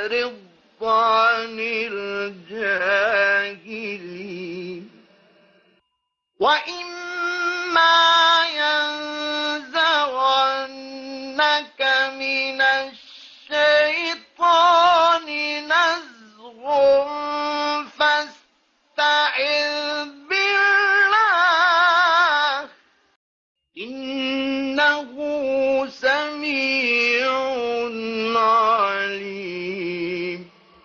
فأعرض عن الجاهلين وإما ينزغنك من الشيطان نزغ فاستعذ بالله إنه سميع عليم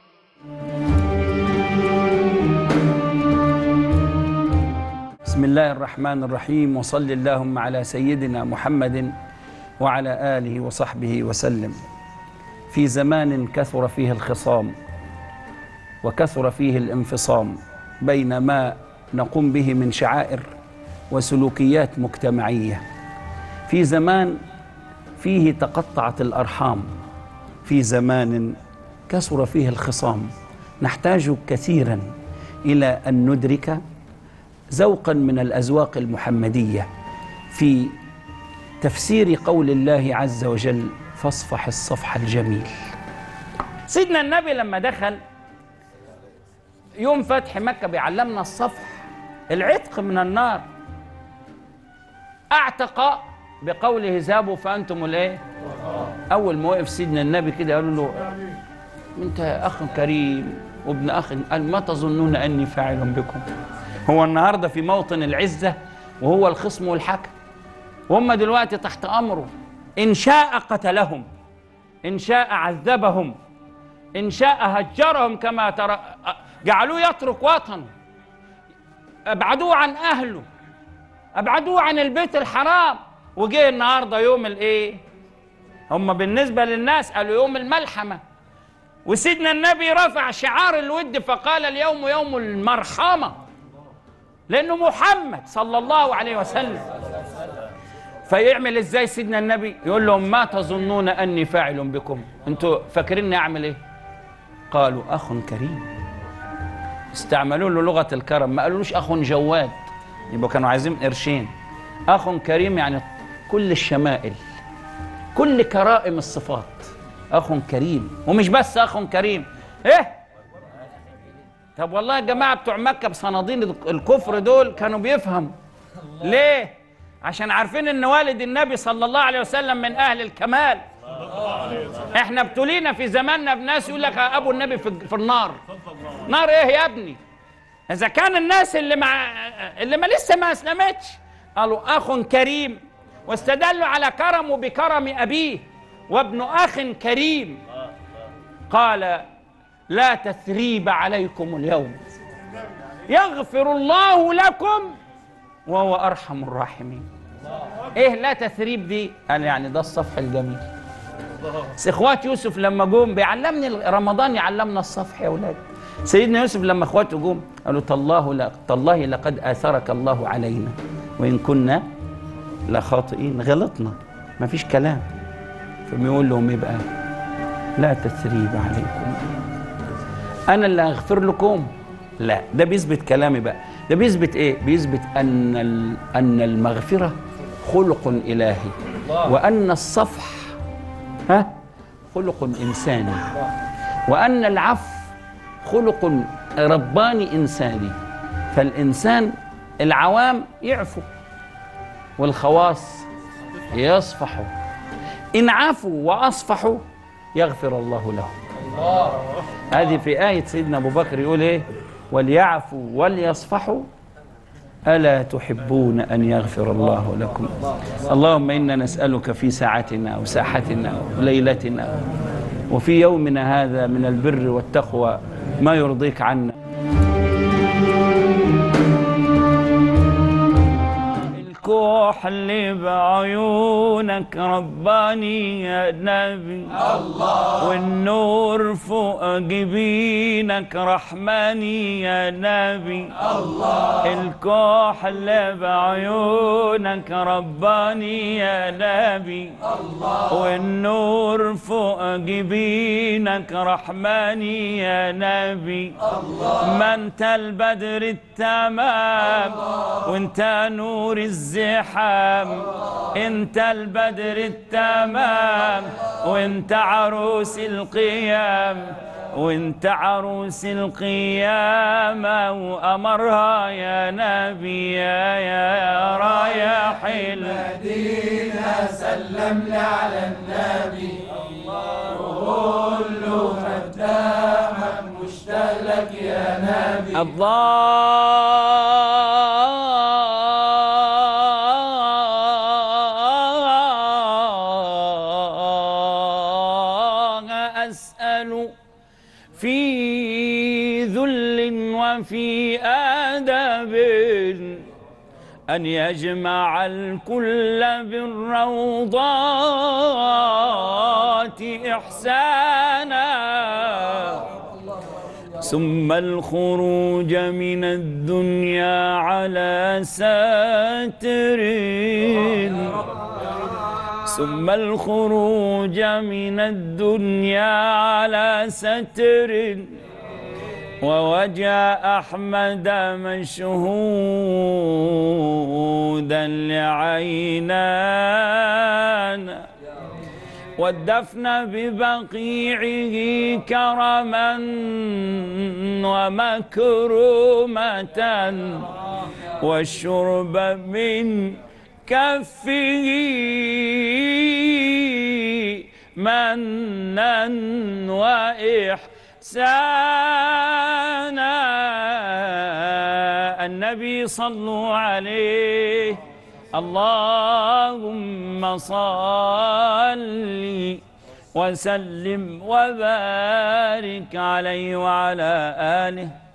بسم الله الرحمن الرحيم وصل اللهم على سيدنا محمد وعلى آله وصحبه وسلم في زمان كثر فيه الخصام وكثر فيه الانفصام بين ما نقوم به من شعائر وسلوكيات مجتمعية في زمان فيه تقطعت الأرحام في زمان كثر فيه الخصام نحتاج كثيرا إلى أن ندرك ذوقا من الأذواق المحمدية في تفسير قول الله عز وجل فاصفح الصفح الجميل سيدنا النبي لما دخل يوم فتح مكة بيعلمنا الصفح العتق من النار اعتق بقوله ذهبوا فأنتم الايه أول ما وقف سيدنا النبي كده قالوا له أنت أخ كريم وابن أخ قال ما تظنون أني فاعل بكم هو النهارده في موطن العزة وهو الخصم والحكم وهم دلوقتي تحت أمره إن شاء قتلهم إن شاء عذبهم إن شاء هجرهم كما ترى جعلوه يترك وطنه أبعدوه عن أهله أبعدوه عن البيت الحرام وجه النهارده يوم الإيه؟ هم بالنسبة للناس قالوا يوم الملحمة وسيدنا النبي رفع شعار الود فقال اليوم يوم المرحمة لأنه محمد صلى الله عليه وسلم فيعمل ازاي سيدنا النبي يقول لهم ما تظنون أني فاعل بكم انتوا فاكريني أعمل ايه قالوا أخ كريم استعملوا له لغة الكرم ما قالولوش أخ جواد يبقى كانوا عايزين قرشين أخ كريم يعني كل الشمائل كل كرائم الصفات أخ كريم ومش بس أخ كريم إيه طب والله يا جماعة بتوع مكة بصنادين الكفر دول كانوا بيفهموا ليه عشان عارفين ان والد النبي صلى الله عليه وسلم من اهل الكمال احنا ابتلينا في زماننا بناس يقول لك ابو النبي في, في النار نار ايه يا ابني اذا كان الناس اللي مع اللي ما لسه ما اسلمتش قالوا اخ كريم واستدلوا على كرمه بكرم ابيه وابن اخ كريم قال لا تثريب عليكم اليوم يغفر الله لكم وهو ارحم الراحمين ايه لا تثريب دي قال يعني ده الصفح الجميل بس اخوات يوسف لما جم بيعلمني رمضان يعلمنا الصفح يا اولاد سيدنا يوسف لما اخواته جم قالوا تالله لا تالله لقد اثرك الله علينا وان كنا لخاطئين غلطنا ما فيش كلام فبيقول لهم ايه بقى لا تثريب عليكم انا اللي هغفر لكم لا ده بيثبت كلامي بقى ده بيثبت ايه بيثبت ان ان المغفره خلق الهي وان الصفح ها خلق انساني وان العفو خلق رباني انساني فالانسان العوام يعفو والخواص يصفحوا ان عفوا واصفحوا يغفر الله لهم هذه في آية سيدنا أبو بكر يقول إيه وليعفوا وليصفحوا ألا تحبون أن يغفر الله لكم اللهم إنا نسألك في ساعتنا وساحتنا وليلتنا وفي يومنا هذا من البر والتقوى ما يرضيك عنا الكحل بعيونك رباني يا نبي الله والنور فوق جبينك رحماني يا نبي الله الكحل بعيونك رباني يا نبي الله والنور فوق جبينك رحماني يا نبي الله ما انت البدر التمام وانت نور الزمان الزحام انت البدر التمام وانت عروس القيام وانت عروس القيامة وأمرها يا نبي يا يا رايح المدينة سلم لي على النبي وقول له خدامك مشتاق لك يا نبي الله أسأل في ذل وفي آداب أن يجمع الكل بالروضات إحسانا ثم الخروج من الدنيا على ساتر ثم الخروج من الدنيا على ستر ووجه أحمد مشهودا لعينانا والدفن ببقيعه كرما ومكرمة والشرب من كفه منا وإحسانا النبي صلوا عليه اللهم صل وسلم وبارك عليه وعلى آله